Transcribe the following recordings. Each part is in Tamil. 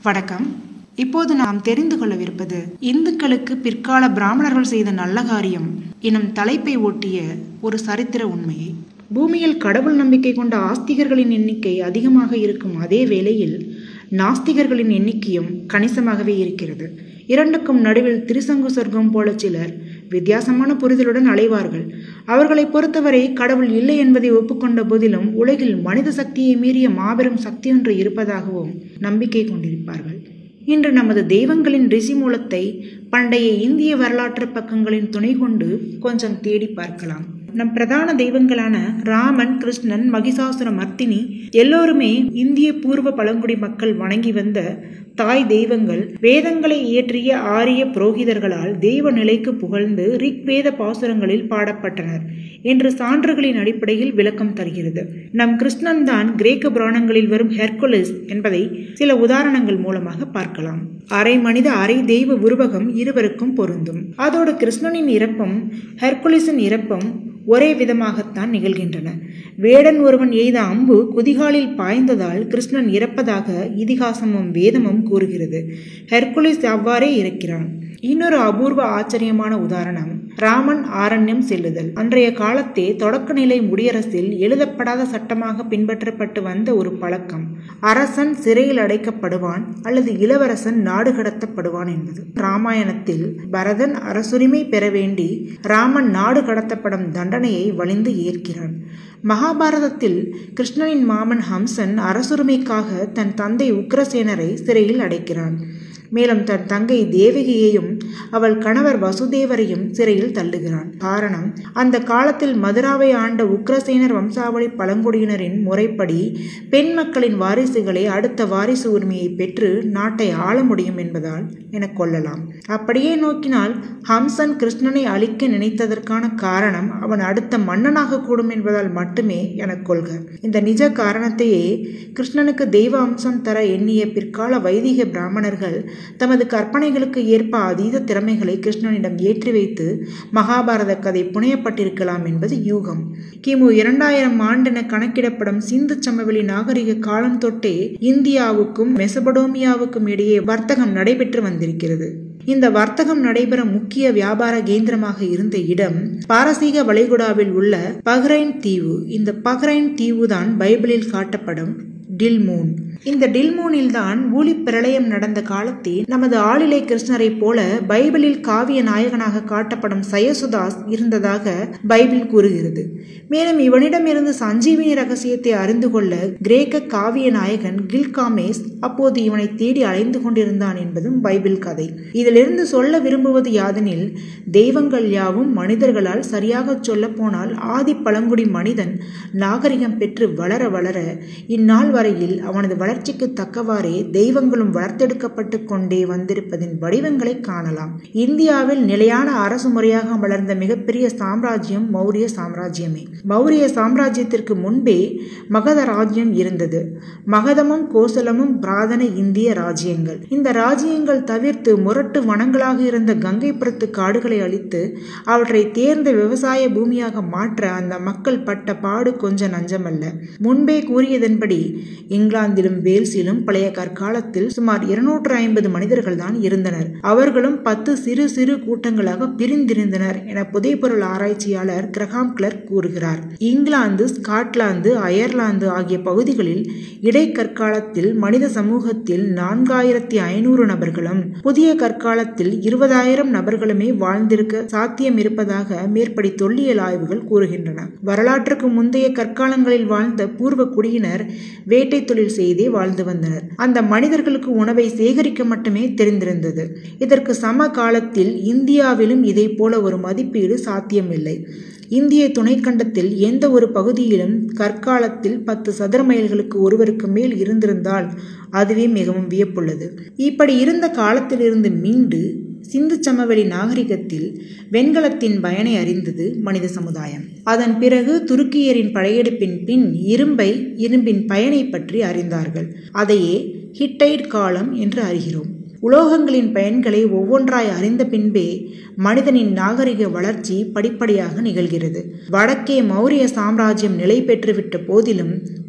வணக்கம் இப்போது நாம் தெரிந்து கொள்ளவிருப்பது இந்துக்களுக்கு பிற்கால பிராமணர்கள் செய்த நல்ல காரியம் எனும் தலைப்பை ஒட்டிய ஒரு சரித்திர உண்மையை பூமியில் கடவுள் நம்பிக்கை கொண்ட ஆஸ்திகர்களின் எண்ணிக்கை அதிகமாக இருக்கும் அதே வேளையில் நாஸ்திகர்களின் எண்ணிக்கையும் கணிசமாகவே இருக்கிறது இரண்டுக்கும் நடுவில் திருசங்கு சொர்க்கம் போல சிலர் வித்தியாசமான புரிதலுடன் அலைவார்கள் அவர்களை பொறுத்தவரை கடவுள் இல்லை என்பதை ஒப்புக்கொண்ட போதிலும் உலகில் மனித சக்தியை மீறிய மாபெரும் சக்தி ஒன்று இருப்பதாகவும் நம்பிக்கை கொண்டிருப்பார்கள் இன்று நமது தெய்வங்களின் ரிஷி மூலத்தை பண்டைய இந்திய வரலாற்று பக்கங்களின் துணை கொண்டு கொஞ்சம் தேடி பார்க்கலாம் நம் பிரதான தெய்வங்களான ராமன் கிருஷ்ணன் மகிஷாசுர மர்த்தினி எல்லோருமே இந்திய பூர்வ பழங்குடி மக்கள் வணங்கி வந்த தாய் தெய்வங்கள் வேதங்களை இயற்றிய ஆரிய புரோகிதர்களால் தெய்வ நிலைக்கு புகழ்ந்து ரிக்வேத பாசுரங்களில் பாடப்பட்டனர் என்று சான்றுகளின் அடிப்படையில் விளக்கம் தருகிறது நம் கிருஷ்ணன் தான் கிரேக்க புராணங்களில் வரும் ஹெர்குலிஸ் என்பதை சில உதாரணங்கள் மூலமாக பார்க்கலாம் அரை மனித அரை தெய்வ உருவகம் இருவருக்கும் பொருந்தும் அதோடு கிருஷ்ணனின் இறப்பும் ஹெர்குலிஸின் இறப்பும் ஒரே விதமாகத்தான் நிகழ்கின்றன வேடன் ஒருவன் எய்த அம்பு குதிகாலில் பாய்ந்ததால் கிருஷ்ணன் இறப்பதாக இதிகாசமும் வேதமும் கூறுகிறது ஹெர்குலிஸ் அவ்வாறே இருக்கிறான் இன்னொரு அபூர்வ ஆச்சரியமான உதாரணம் ராமன் ஆரண்யம் செல்லுதல் அன்றைய காலத்தே தொடக்க நிலை முடியரசில் எழுதப்படாத சட்டமாக பின்பற்றப்பட்டு வந்த ஒரு பழக்கம் அரசன் சிறையில் அடைக்கப்படுவான் அல்லது இளவரசன் நாடு கடத்தப்படுவான் என்பது ராமாயணத்தில் பரதன் அரசுரிமை பெற வேண்டி ராமன் நாடு கடத்தப்படும் தண்டனையை வலிந்து ஏற்கிறான் மகாபாரதத்தில் கிருஷ்ணனின் மாமன் ஹம்சன் அரசுரிமைக்காக தன் தந்தை உக்ரசேனரை சிறையில் அடைக்கிறான் மேலும் தன் தங்கை தேவகியையும் அவள் கணவர் வசுதேவரையும் சிறையில் தள்ளுகிறான் காரணம் அந்த காலத்தில் மதுராவை ஆண்ட உக்ரசேனர் வம்சாவளி பழங்குடியினரின் முறைப்படி பெண் மக்களின் வாரிசுகளை அடுத்த வாரிசு உரிமையை பெற்று நாட்டை ஆள முடியும் என்பதால் என கொள்ளலாம் அப்படியே நோக்கினால் ஹம்சன் கிருஷ்ணனை அழிக்க நினைத்ததற்கான காரணம் அவன் அடுத்த மன்னனாக கூடும் என்பதால் மட்டுமே என கொள்க இந்த நிஜ காரணத்தையே கிருஷ்ணனுக்கு தெய்வ அம்சம் தர எண்ணிய பிற்கால வைதிக பிராமணர்கள் தமது கற்பனைகளுக்கு ஏற்ப அதீத திறமைகளை கிருஷ்ணனிடம் ஏற்றி வைத்து மகாபாரத கதை புனையப்பட்டிருக்கலாம் என்பது யூகம் கிமு இரண்டாயிரம் ஆண்டென கணக்கிடப்படும் சிந்து சமவெளி நாகரிக காலம் தொட்டே இந்தியாவுக்கும் மெசபடோமியாவுக்கும் இடையே வர்த்தகம் நடைபெற்று வந்திருக்கிறது இந்த வர்த்தகம் நடைபெறும் முக்கிய வியாபார கேந்திரமாக இருந்த இடம் பாரசீக வளைகுடாவில் உள்ள பஹ்ரைன் தீவு இந்த பஹ்ரைன் தீவுதான் பைபிளில் காட்டப்படும் டில்மூன் இந்த டில்மூனில் தான் ஊழி பிரளயம் நடந்த காலத்தில் நமது ஆளிலை கிருஷ்ணரை போல பைபிளில் காவிய நாயகனாக காட்டப்படும் சயசுதாஸ் இருந்ததாக பைபிள் கூறுகிறது மேலும் இவனிடமிருந்து சஞ்சீவினி ரகசியத்தை அறிந்து கொள்ள கிரேக்க காவிய நாயகன் கில்காமேஸ் அப்போது இவனை தேடி அலைந்து கொண்டிருந்தான் என்பதும் பைபிள் கதை இதிலிருந்து சொல்ல விரும்புவது யாதெனில் தெய்வங்கள் யாவும் மனிதர்களால் சரியாக சொல்ல போனால் ஆதி பழங்குடி மனிதன் நாகரிகம் பெற்று வளர வளர இந்நாள் வரையில் அவனது வளர்ச்சிக்கு தக்கவாறே தெய்வங்களும் வளர்த்தெடுக்கப்பட்டு கொண்டே வந்திருப்பதின் வடிவங்களை காணலாம் இந்தியாவில் நிலையான அரசு முறையாக வளர்ந்த மிகப்பெரிய சாம்ராஜ்யம் மௌரிய சாம்ராஜ்யமே மௌரிய சாம்ராஜ்யத்திற்கு முன்பே மகத ராஜ்யம் இருந்தது மகதமும் கோசலமும் பிராதன இந்திய ராஜ்யங்கள் இந்த ராஜ்யங்கள் தவிர்த்து முரட்டு வனங்களாக இருந்த கங்கைப்புறத்து காடுகளை அழித்து அவற்றை தேர்ந்த விவசாய பூமியாக மாற்ற அந்த மக்கள் பட்ட பாடு கொஞ்சம் நஞ்சமல்ல முன்பே கூறியதன்படி இங்கிலாந்திலும் வேல்ஸிலும் பழைய கற்காலத்தில் சுமார் இருநூற்று ஐம்பது மனிதர்கள் தான் இருந்தனர் அவர்களும் பத்து சிறு சிறு கூட்டங்களாக பிரிந்திருந்தனர் என புதைப்பொருள் ஆராய்ச்சியாளர் கிரகாம் கிளர்க் கூறுகிறார் இங்கிலாந்து ஸ்காட்லாந்து அயர்லாந்து ஆகிய பகுதிகளில் இடைக்கற்காலத்தில் மனித சமூகத்தில் நான்காயிரத்தி ஐநூறு நபர்களும் புதிய கற்காலத்தில் இருபதாயிரம் நபர்களுமே வாழ்ந்திருக்க சாத்தியம் இருப்பதாக மேற்படி தொல்லியல் ஆய்வுகள் கூறுகின்றன வரலாற்றுக்கு முந்தைய கற்காலங்களில் வாழ்ந்த பூர்வ குடியினர் வேட்டை தொழில் செய்தே வாழ்ந்து வந்தனர் அந்த மனிதர்களுக்கு உணவை சேகரிக்க மட்டுமே தெரிந்திருந்தது இதற்கு சம காலத்தில் இந்தியாவிலும் இதை போல ஒரு மதிப்பீடு சாத்தியமில்லை இந்திய துணைக்கண்டத்தில் எந்த ஒரு பகுதியிலும் கற்காலத்தில் பத்து சதுர மைல்களுக்கு ஒருவருக்கு மேல் இருந்திருந்தால் அதுவே மிகவும் வியப்புள்ளது இப்படி இருந்த காலத்திலிருந்து மீண்டு சிந்து சமவெளி நாகரிகத்தில் வெண்கலத்தின் பயனை அறிந்தது மனித சமுதாயம் அதன் பிறகு துருக்கியரின் படையெடுப்பின் பின் இரும்பை இரும்பின் பயனை பற்றி அறிந்தார்கள் அதையே ஹிட்டைட் காலம் என்று அறிகிறோம் உலோகங்களின் பயன்களை ஒவ்வொன்றாய் அறிந்த பின்பே மனிதனின் நாகரிக வளர்ச்சி படிப்படியாக நிகழ்கிறது வடக்கே மௌரிய சாம்ராஜ்யம் நிலை பெற்றுவிட்ட போதிலும்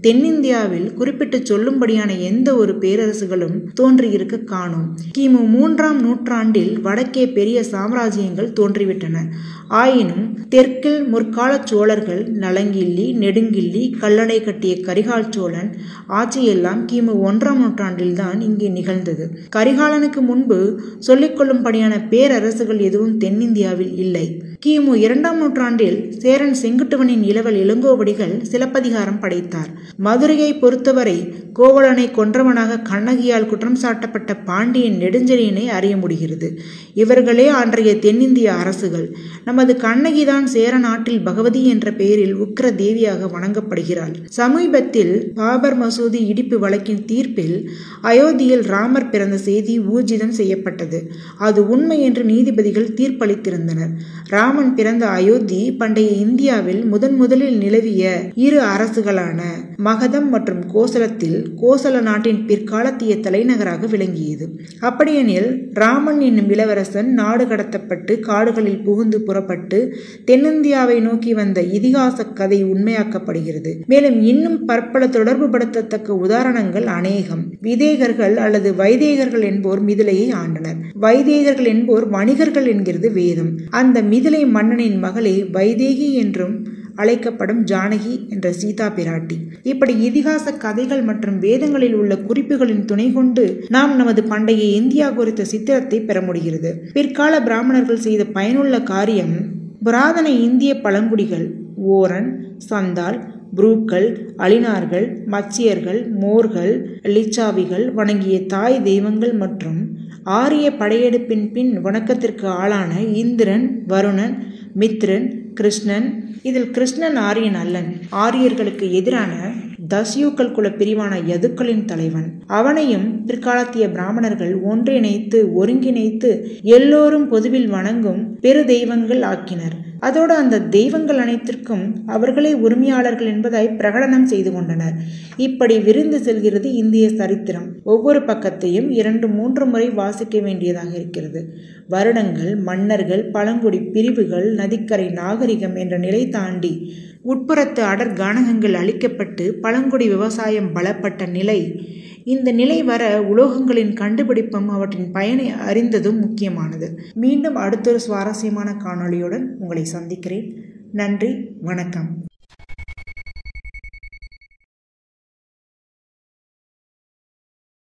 தென்னிந்தியாவில் குறிப்பிட்டு சொல்லும்படியான எந்த ஒரு பேரரசுகளும் தோன்றியிருக்க காணோம் கிமு மூன்றாம் நூற்றாண்டில் வடக்கே பெரிய சாம்ராஜ்யங்கள் தோன்றிவிட்டன ஆயினும் தெற்கில் முற்கால சோழர்கள் நலங்கிள்ளி நெடுங்கிள்ளி கல்லணை கட்டிய கரிகால் சோழன் ஆட்சியெல்லாம் கிமு ஒன்றாம் நூற்றாண்டில்தான் இங்கே நிகழ்ந்தது கரிகாலனுக்கு முன்பு சொல்லிக்கொள்ளும்படியான பேரரசுகள் எதுவும் தென்னிந்தியாவில் இல்லை கிமு இரண்டாம் நூற்றாண்டில் சேரன் செங்குட்டுவனின் இளவல் இளங்கோவடிகள் சிலப்பதிகாரம் படைத்தார் மதுரையை பொறுத்தவரை கோவலனை கொன்றவனாக கண்ணகியால் குற்றம் சாட்டப்பட்ட பாண்டியன் நெடுஞ்செழியனை அறிய முடிகிறது இவர்களே அன்றைய தென்னிந்திய அரசுகள் நமது கண்ணகிதான் சேர நாட்டில் பகவதி என்ற பெயரில் உக்கிர தேவியாக வணங்கப்படுகிறாள் சமீபத்தில் பாபர் மசூதி இடிப்பு வழக்கின் தீர்ப்பில் அயோத்தியில் ராமர் பிறந்த செய்தி ஊர்ஜிதம் செய்யப்பட்டது அது உண்மை என்று நீதிபதிகள் தீர்ப்பளித்திருந்தனர் ராமன் பிறந்த அயோத்தி பண்டைய இந்தியாவில் முதன் முதலில் நிலவிய இரு அரசுகளான மகதம் மற்றும் கோசலத்தில் கோசல நாட்டின் பிற்காலத்திய தலைநகராக விளங்கியது அப்படியெனில் ராமன் என்னும் இளவரசன் நாடு கடத்தப்பட்டு காடுகளில் புகுந்து புறப்பட்டு தென்னிந்தியாவை நோக்கி வந்த இதிகாச கதை உண்மையாக்கப்படுகிறது மேலும் இன்னும் பற்பல தொடர்பு படுத்தத்தக்க உதாரணங்கள் அநேகம் விதேகர்கள் அல்லது வைதேகர்கள் என்போர் மிதிலையை ஆண்டனர் வைதேகர்கள் என்போர் வணிகர்கள் என்கிறது வேதம் அந்த மிதிலை மன்னனின் மகளே வைதேகி என்றும் அழைக்கப்படும் ஜானகி என்ற சீதா பிராட்டி இப்படி இதிகாச கதைகள் மற்றும் வேதங்களில் உள்ள குறிப்புகளின் துணை கொண்டு நாம் நமது பண்டைய இந்தியா குறித்த சித்திரத்தை பெற முடிகிறது பிற்கால பிராமணர்கள் செய்த பயனுள்ள காரியம் புராதன இந்திய பழங்குடிகள் ஓரன் சந்தால் புரூக்கள் அலினார்கள் மச்சியர்கள் மோர்கள் லிச்சாவிகள் வணங்கிய தாய் தெய்வங்கள் மற்றும் ஆரிய படையெடுப்பின் பின் வணக்கத்திற்கு ஆளான இந்திரன் வருணன் மித்ரன் கிருஷ்ணன் இதில் கிருஷ்ணன் ஆரியன் அல்லன் ஆரியர்களுக்கு எதிரான தஸ்யூக்கள் குல பிரிவான யதுக்களின் தலைவன் அவனையும் பிற்காலத்திய பிராமணர்கள் ஒன்றிணைத்து ஒருங்கிணைத்து எல்லோரும் பொதுவில் வணங்கும் பெரு தெய்வங்கள் ஆக்கினர் அதோடு அந்த தெய்வங்கள் அனைத்திற்கும் அவர்களே உரிமையாளர்கள் என்பதை பிரகடனம் செய்து கொண்டனர் இப்படி விரிந்து செல்கிறது இந்திய சரித்திரம் ஒவ்வொரு பக்கத்தையும் இரண்டு மூன்று முறை வாசிக்க வேண்டியதாக இருக்கிறது வருடங்கள் மன்னர்கள் பழங்குடி பிரிவுகள் நதிக்கரை நாகரிகம் என்ற நிலை தாண்டி உட்புறத்து அடர் கானகங்கள் அழிக்கப்பட்டு பழங்குடி விவசாயம் பலப்பட்ட நிலை இந்த நிலை வர உலோகங்களின் கண்டுபிடிப்பும் அவற்றின் பயனை அறிந்ததும் முக்கியமானது மீண்டும் அடுத்தொரு சுவாரஸ்யமான காணொளியுடன் உங்களை சந்திக்கிறேன் நன்றி வணக்கம்